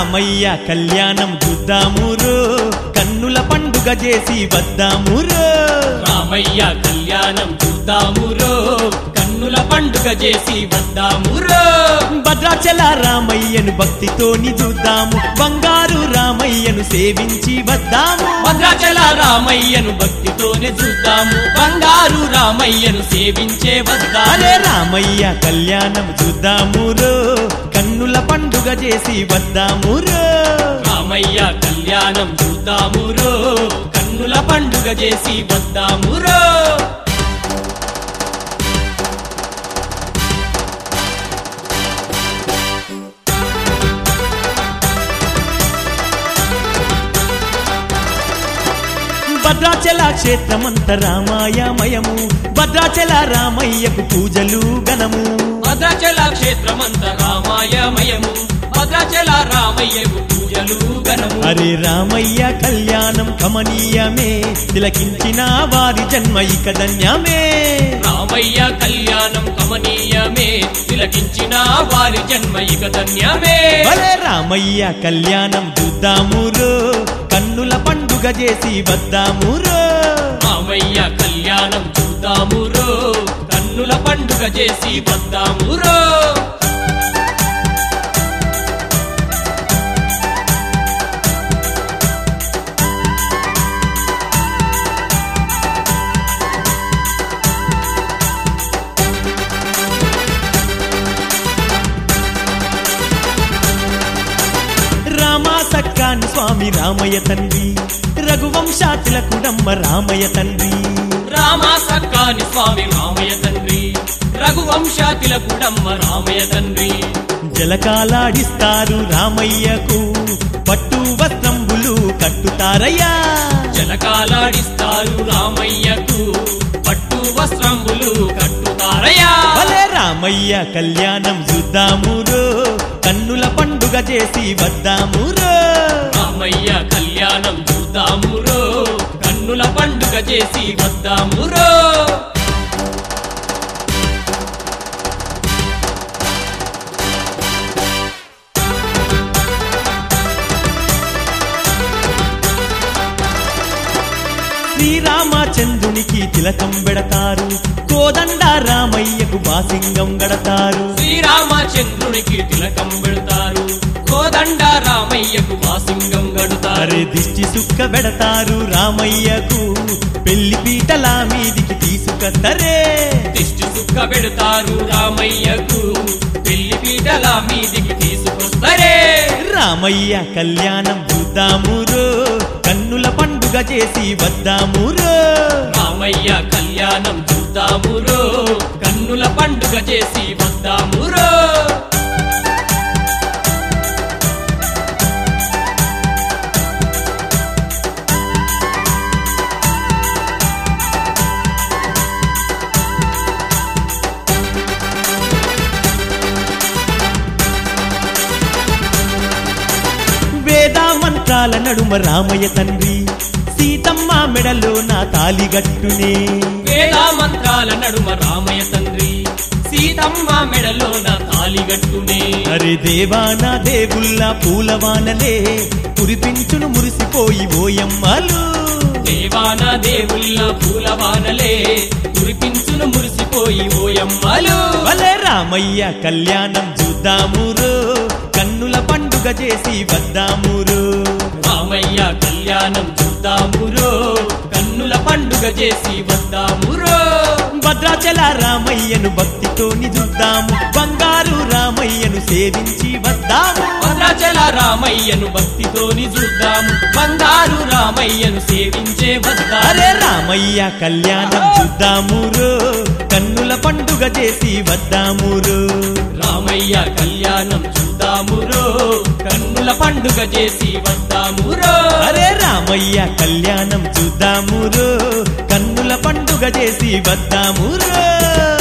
రామయ్య కళ్యాణం చూద్దామురో కన్నుల పండుగ చేసి వద్దామురో రామయ్య కళ్యాణం చూద్దామురో కన్నుల పండుగ చేసి వద్దామురో భద్రాచల రామయ్యను భక్తితోని చూద్దాము బంగారు రామయ్యను సేవించి వద్దాము భద్రాచల రామయ్యను భక్తితోనే చూద్దాము బంగారు రామయ్యను సేవించే వద్దాము అరే రామయ్య కళ్యాణం చూద్దామురో కన్నుల పండుగ చేసి వద్దామురో రామయ్య కళ్యాణం చూద్దామురో కన్నుల పండుగ చేసి వద్దామురో భద్రాచల క్షేత్రమంత రామాయమయము భద్రాచల రామయ్యకు పూజలు గణము భద్రాచల క్షేత్రమంత రామాయమయము భద్రాచల రామయ్యకు పూజలు గణము అరే రామయ్య కళ్యాణం కమనీయమే తిలకించిన వారి జన్మ ఇక ధన్యమే రామయ్య కళ్యాణం కమనీయమే తిలకించిన వారి జన్మ ఇక ధన్యమే భలే రామయ్య కళ్యాణం చూద్దామురో కన్నుల పండుగ చేసి వద్దామురో రామయ్య కళ్యాణం చూద్దామురో కన్నుల పండుగ చేసి వద్దామురో రామా సక్కాని స్వామి రామయ్య తండ్రి రఘువంశాతుల కుడమ్మ రామయ్య తండ్రి రామా సక్కాని స్వామి రామయ్య తండ్రి రఘువంశాతిల కుడమ్మ రామయ్య తండ్రి జలకాలాడిస్తారు రామయ్యకు పట్టు వస్త్రంబులు కట్టుతారయ్యా జలకాలాడిస్తారు రామయ్యకు పట్టు వస్త్రంబులు కట్టుతారయ్యా భలే రామయ్య కళ్యాణం చూద్దామురో కన్నుల పండుగ చేసి వద్దామురో రామయ్య కళ్యాణం చూద్దామురో కన్నుల పండుగ చేసి వద్దామురో శ్రీరామచంద్రునికి తిలకం పెడతారు కోదండ రామయ్యకు బాసింగం గడతారు శ్రీరామచంద్రునికి తిలకం పెడతారు కోదండ రామయ్యకు వాసింగం గడుతారు అరే దిష్టి సుక్క పెడతారు రామయ్యకు పెళ్లి పీటల మీదికి తీసుకొస్తరే దిష్టి సుక్క పెడతారు రామయ్యకు పెళ్లి పీటల మీదికి తీసుకొస్తారే రామయ్య కళ్యాణం చూద్దామురో కన్నుల పండుగ చేసి వద్దామురో రామయ్య కళ్యాణం చూద్దామురో కన్నుల పండుగ చేసి వద్దామురో వేద మంత్రాల నడుమ రామయ్య తండ్రి సీతమ్మ మెడలో నా తాలిగట్టునే వేద మంత్రాల నడుమ రామయ్య తండ్రి సీతమ్మ మెడలో నా తాలిగట్టునే అరే దేవాన దేవుళ్ళ పూలవానలే కురిపించును మురిసిపోయి ఓయమ్మలు దేవాన దేవుళ్ళ పూలవానలే కురిపించును మురిసిపోయి ఓయమ్మలు భలే రామయ్య కళ్యాణం చూద్దామురో కన్నుల పండుగ చేసి వద్దామురో రామయ్య కళ్యాణం చూద్దామురో కన్నుల పండుగ చేసి వద్దామురో భద్రాచల రామయ్యను భక్తితోని చూద్దాము బంగారు రామయ్యను సేవించి వద్దాము భద్రాచల రామయ్యను భక్తితోని చూద్దాము బంగారు రామయ్యను సేవించే వద్దారే అరే రామయ్య కళ్యాణం చూద్దామురో కన్నుల పండుగ చేసి వద్దామురో రామయ్య కళ్యాణం చూద్దామురో కన్నుల పండుగ చేసి వద్దామురో అరే రామయ్య కళ్యాణం చూద్దామురో కన్నుల పండుగ చేసి వద్దామురో